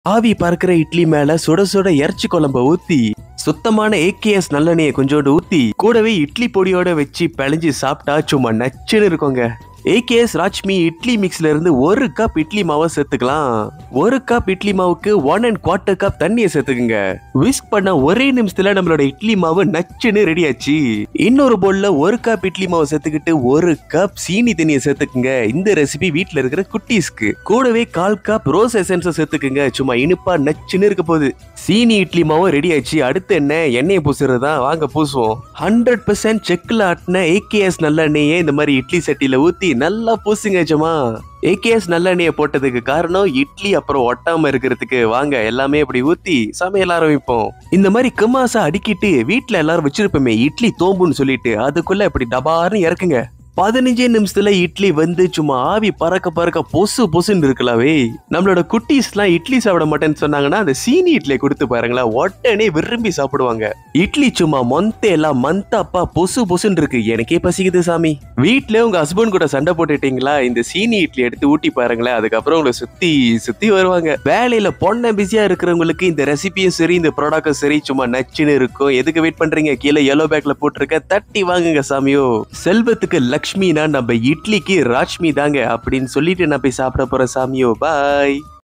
ஆவி பறக்கிற இட்லி மேல சுட சுட இறைச்சி குழம்ப ஊத்தி சுத்தமான ஏகேஎஸ் நல்லெண்ணெயை கொஞ்சோண்டு ஊத்தி கூடவே இட்லி பொடியோட வச்சு பிழைஞ்சு சாப்பிட்டா சும்மா நச்சுன்னு இருக்குங்க ஏகேஎஸ் ராஜ்மி இட்லி மிக்ஸ்ல இருந்து ஒரு கப் இட்லி மாவை சேர்த்துக்கலாம் ஒரு கப் இட்லி மாவுக்கு ஒன் அண்ட் குவார்டர் கப் தண்ணியை சேர்த்துக்குங்க விஸ்க் பண்ண ஒரே நிமிஷத்துல நம்மளோட இட்லி மாவு நச்சுன்னு ரெடி ஆச்சு இன்னொரு போல்ல ஒரு கப் இட்லி மாவு சேர்த்துக்கிட்டு ஒரு கப் சீனி தண்ணியை சேர்த்துக்குங்க இந்த ரெசிபி வீட்ல இருக்கிற குட்டீஸ்க்கு கூடவே கால் கப் ரோஸ் எசன்ஸை சேர்த்துக்குங்க சும்மா இனிப்பா நச்சுன்னு இருக்க போகுது சீனி இட்லி மாவும் ரெடி ஆச்சு அடுத்து என்ன எண்ணெயை பூசுறது தான் வாங்க பூசுவோம் ஹண்ட்ரட் பர்சன்ட் செக்கில் ஆட்டின ஏகேஎஸ் நல்லெண்ணெயே இந்த மாதிரி இட்லி சட்டியில ஊத்தி நல்லா பூசுங்க ஜமா ஏகேஎஸ் நல்லெண்ணெயை போட்டதுக்கு காரணம் இட்லி அப்புறம் ஒட்டாம இருக்கிறதுக்கு வாங்க எல்லாமே இப்படி ஊத்தி சமையல் ஆரம்பிப்போம் இந்த மாதிரி கமாசா அடிக்கிட்டு வீட்ல எல்லாரும் வச்சிருப்போமே இட்லி தோம்புன்னு சொல்லிட்டு அதுக்குள்ள இப்படி டபார்னு இறக்குங்க பதினஞ்சே நிமிஷத்துல இட்லி வந்து சும்மா ஆவி பறக்க பறக்க பொசு பொசுன்னு இருக்கலாவே நம்மளோட குட்டீஸ்லாம் இட்லி சாப்பிட மாட்டேன்னு சொன்னாங்கன்னா அந்த சீனி இட்லியை கொடுத்து பாருங்களேன் உடனே விரும்பி சாப்பிடுவாங்க இட்லி சும்மா மொந்த எல்லாம் மந்த அப்பா பொசு பொசுன்னு இருக்கு எனக்கே பசிக்குது சாமி வீட்ல உங்க ஹஸ்பண்ட் கூட சண்டை போட்டுட்டீங்களா இந்த சீனி இட்லி எடுத்து ஊட்டி பாருங்களேன் அதுக்கப்புறம் உங்களை சுத்தி சுத்தி வருவாங்க வேலையில பொண்ண பிஸியா இருக்கிறவங்களுக்கு இந்த ரெசிபியும் சரி இந்த ப்ராடக்டும் சரி சும்மா நச்சுன்னு இருக்கும் எதுக்கு வெயிட் பண்றீங்க கீழே yellow பேக்ல போட்டிருக்க தட்டி வாங்குங்க சாமியோ செல்வத்துக்கு லக்ஷ்மினா நம்ம இட்லிக்கு ராஜ்மி தாங்க அப்படின்னு சொல்லிட்டு நான் போய் சாப்பிட போறேன் சாமியோ பாய்